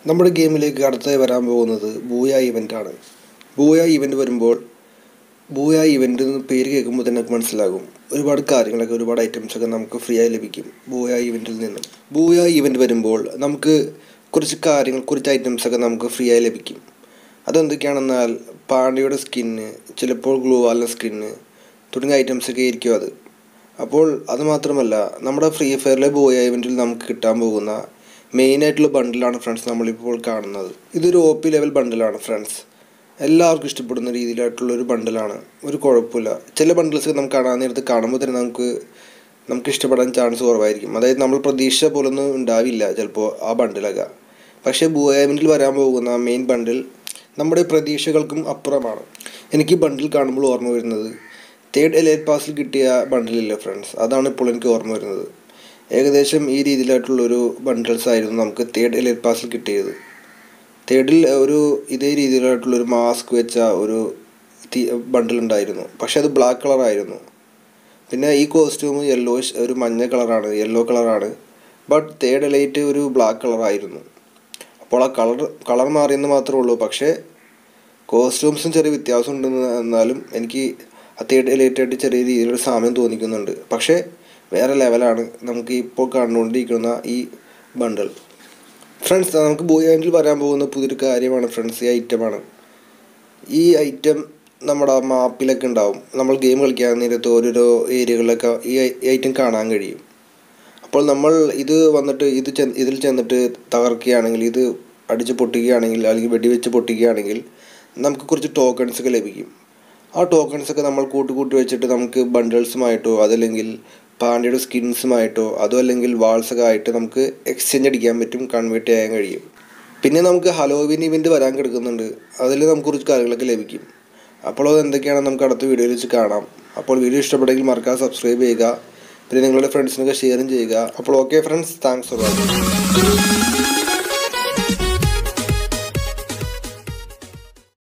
നമ്മുടെ ഗെയിമിലേക്ക് അടുത്തതായി വരാൻ പോകുന്നത് ബൂയ ഇവൻ്റ് ആണ് ബൂയ ഇവൻ്റ് വരുമ്പോൾ ബൂയ ഇവൻ്റ് എന്ന് പേര് കേൾക്കുമ്പോൾ തന്നെ നമുക്ക് മനസ്സിലാകും ഒരുപാട് കാര്യങ്ങളൊക്കെ ഒരുപാട് ഐറ്റംസ് ഒക്കെ നമുക്ക് ഫ്രീ ആയി ലഭിക്കും ബൂയ ഇവൻറ്റിൽ നിന്നും ബൂയ ഇവൻ്റ് വരുമ്പോൾ നമുക്ക് കുറച്ച് കാര്യങ്ങൾ കുറച്ച് ഐറ്റംസ് ഒക്കെ നമുക്ക് ഫ്രീ ആയി ലഭിക്കും അതെന്തൊക്കെയാണെന്നാൽ പാണ്ഡ്യയുടെ സ്കിന്ന് ചിലപ്പോൾ ഗ്ലൂ വാലിൻ്റെ സ്കിന്ന് തുടങ്ങിയ ഐറ്റംസ് ഒക്കെ ആയിരിക്കും അത് അപ്പോൾ അത് മാത്രമല്ല നമ്മുടെ ഫ്രീ ഫയറിലെ ബോയ ഇവൻറ്റിൽ നമുക്ക് കിട്ടാൻ പോകുന്ന മെയിൻ ആയിട്ടുള്ള ബണ്ടിലാണ് ഫ്രണ്ട്സ് നമ്മളിപ്പോൾ കാണുന്നത് ഇതൊരു ഒ പി ലെവൽ ബണ്ടിലാണ് ഫ്രണ്ട്സ് എല്ലാവർക്കും ഇഷ്ടപ്പെടുന്ന രീതിയിലായിട്ടുള്ള ഒരു ബണ്ടിലാണ് ഒരു കുഴപ്പമില്ല ചില ബണ്ടിൽസ് നമുക്ക് കാണാൻ നേരത്ത് കാണുമ്പോൾ തന്നെ നമുക്ക് നമുക്ക് ഇഷ്ടപ്പെടാൻ ചാൻസ് കുറവായിരിക്കും അതായത് നമ്മൾ പ്രതീക്ഷ പോലൊന്നും ഉണ്ടാവില്ല ചിലപ്പോൾ ആ ബണ്ടിലൊക്കെ പക്ഷേ ബോയാമിൻറ്റിൽ വരാൻ പോകുന്ന മെയിൻ ബണ്ടിൽ നമ്മുടെ പ്രതീക്ഷകൾക്കും അപ്പുറമാണ് എനിക്ക് ബണ്ടിൽ കാണുമ്പോൾ ഓർമ്മ വരുന്നത് തേർഡ് എലൈറ്റ് പാസിൽ കിട്ടിയ ബണ്ടിലില്ലേ ഫ്രണ്ട്സ് അതാണ് ഇപ്പോൾ എനിക്ക് ഓർമ്മ വരുന്നത് ഏകദേശം ഈ രീതിയിലായിട്ടുള്ളൊരു ബണ്ടിൽസ് ആയിരുന്നു നമുക്ക് തേർഡ് എലൈറ്റ് പാസിൽ കിട്ടിയത് തേർഡിൽ ഒരു ഇതേ രീതിയിലായിട്ടുള്ളൊരു മാസ്ക് വെച്ച ഒരു ബണ്ടിൽ ഉണ്ടായിരുന്നു പക്ഷെ അത് ബ്ലാക്ക് കളറായിരുന്നു പിന്നെ ഈ കോസ്റ്റ്യൂം യെല്ലോ ഒരു മഞ്ഞ കളറാണ് യെല്ലോ കളറാണ് ബട്ട് തേർഡ് എലൈറ്റ് ഒരു ബ്ലാക്ക് കളറായിരുന്നു അപ്പോൾ ആ കളർ കളർ മാറിയെന്ന് മാത്രമേ ഉള്ളൂ പക്ഷേ കോസ്റ്റ്യൂംസും ചെറിയ വ്യത്യാസം ഉണ്ടെന്ന് എന്നാലും എനിക്ക് ആ തേർഡ് എലൈറ്റായിട്ട് ചെറിയ രീതിയിലൊരു സാമ്യം തോന്നിക്കുന്നുണ്ട് പക്ഷേ വേറെ ലെവലാണ് നമുക്ക് ഇപ്പോൾ കണ്ടുകൊണ്ടിരിക്കുന്ന ഈ ബണ്ടിൽ ഫ്രണ്ട്സ് നമുക്ക് ബോയ് ആൻഡിൽ വരാൻ പോകുന്ന പുതിയൊരു കാര്യമാണ് ഫ്രണ്ട്സ് ഈ ഐറ്റമാണ് ഈ ഐറ്റം നമ്മുടെ മാപ്പിലൊക്കെ ഉണ്ടാവും നമ്മൾ ഗെയിം കളിക്കാൻ നേരത്ത് ഓരോരോ ഏരിയകളിലൊക്കെ ഈ ഐറ്റം കാണാൻ കഴിയും അപ്പോൾ നമ്മൾ ഇത് വന്നിട്ട് ഇത് ഇതിൽ ചെന്നിട്ട് തകർക്കുകയാണെങ്കിൽ ഇത് അടിച്ച് പൊട്ടിക്കുകയാണെങ്കിൽ അല്ലെങ്കിൽ വെടിവെച്ച് പൊട്ടിക്കുകയാണെങ്കിൽ നമുക്ക് കുറച്ച് ടോക്കൺസ് ഒക്കെ ലഭിക്കും ആ ടോക്കൺസ് ഒക്കെ നമ്മൾ കൂട്ടി കൂട്ടി വെച്ചിട്ട് നമുക്ക് ബണ്ടിൽസുമായിട്ടോ അതല്ലെങ്കിൽ പാണ്ഡ്യയുടെ സ്കിൻസുമായിട്ടോ അതോ അല്ലെങ്കിൽ വാൾസൊക്കെ ആയിട്ട് നമുക്ക് എക്സ്ചേഞ്ച് അടിക്കാൻ പറ്റും കൺവേർട്ട് ചെയ്യാൻ കഴിയും പിന്നെ നമുക്ക് ഹലോവിൻ ഇവൻ്റ് വരാൻ കിടക്കുന്നുണ്ട് അതിൽ നമുക്ക് കുറച്ച് കാര്യങ്ങളൊക്കെ ലഭിക്കും അപ്പോൾ അത് എന്തൊക്കെയാണെന്ന് നമുക്ക് അടുത്ത വീഡിയോയിൽ വെച്ച് കാണാം അപ്പോൾ വീഡിയോ ഇഷ്ടപ്പെട്ടെങ്കിൽ മറക്കാതെ സബ്സ്ക്രൈബ് ചെയ്യുക പിന്നെ നിങ്ങളുടെ ഫ്രണ്ട്സിനൊക്കെ ഷെയറും ചെയ്യുക അപ്പോൾ okay friends thanks for watching